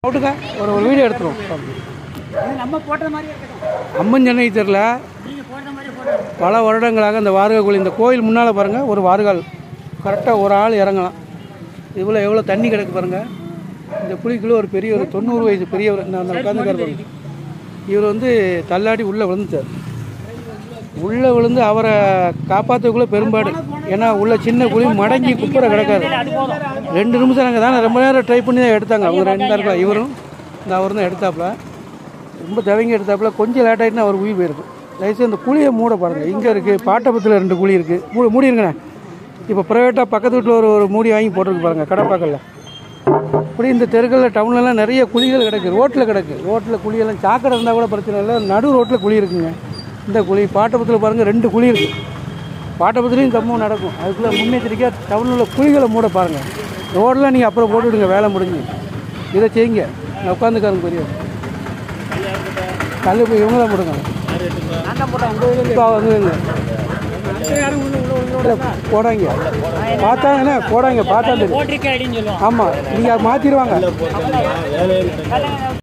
விட்டுங்க ஒரு ஒரு வீடியோ எடுத்துருவோம் நம்ம போட்ட மாதிரி இருக்கட்டும் அம்மன் சென்னை தெருல நீங்க போட்ட மாதிரி போட்டோ பல வருடங்களாக இந்த வாருகா கோயில் இந்த கோயில் முன்னால் பாருங்கள் ஒரு வாருகால் கரெக்டாக ஒரு ஆள் இறங்கலாம் இவ்வளோ எவ்வளோ தண்ணி கிடக்கு பாருங்கள் இந்த குழிக்குள்ள ஒரு பெரிய ஒரு தொண்ணூறு வயசு பெரியவர் இந்த அந்த உட்காந்துக்கார் பாருங்க இவர் வந்து தள்ளாடி உள்ளே விழுந்துட்டார் உள்ளே விழுந்து அவரை காப்பாற்றக்குள்ளே பெரும்பாடு ஏன்னா உள்ள சின்ன குழி மடங்கி குப்புற கிடக்காது ரெண்டு நிமிஷம் நாங்கள் தானே ரொம்ப நேரம் ட்ரை பண்ணி தான் எடுத்தாங்க அவங்க ரெண்டு இருக்கலாம் இவரும் இந்த அவர் தான் எடுத்தாப்புல ரொம்ப தவங்கி எடுத்தாப்புல கொஞ்சம் லேட் ஆகிட்டுனா அவர் உயிர் போயிருக்கும் தயவுசெய்து அந்த குழியை மூட பாருங்கள் இங்கே இருக்குது பாட்டபத்தில் ரெண்டு குழி இருக்குது மூடி மூடிருங்கண்ணே இப்போ ப்ரைவேட்டாக பக்கத்து வீட்டில் ஒரு ஒரு மூடி வாங்கி போட்டிருக்கு பாருங்கள் கடப்பாக்கல்ல இப்படி இந்த தெருக்களில் டவுன்லலாம் நிறைய குழிகள் கிடக்கு ரோட்டில் கிடக்கு ரோட்டில் குழியெல்லாம் சாக்கடை இருந்தால் கூட பிரச்சனை இல்லை நடு ரோட்டில் குழி இருக்குங்க இந்த குழி பாட்டபத்தில் பாருங்கள் ரெண்டு குழி இருக்குது பாட்டபத்துலேயும் சம்பவம் நடக்கும் அதுக்குள்ளே முன்னெச்சரிக்கையாக டவுனில் உள்ள குழிகளை மூட பாருங்கள் ரோடெலாம் நீங்கள் அப்புறம் போட்டுவிடுங்க வேலை முடிஞ்சு இதை செய்யுங்க நான் உட்காந்துக்காருங்க பெரிய கல் போய் இவங்க தான் போடுங்க நான் தான் போட்டேன் உங்க இப்போ வந்துங்க யாரும் உள்ள உள்ள உள்ள இல்லை, போடாங்க பார்த்தாங்கண்ணே போடாங்க பார்த்தா தெரியும் போட்டிருக்கேன் அப்படின்னு சொல்லுவோம் ஆமாம் நீங்கள் மாற்றிடுவாங்க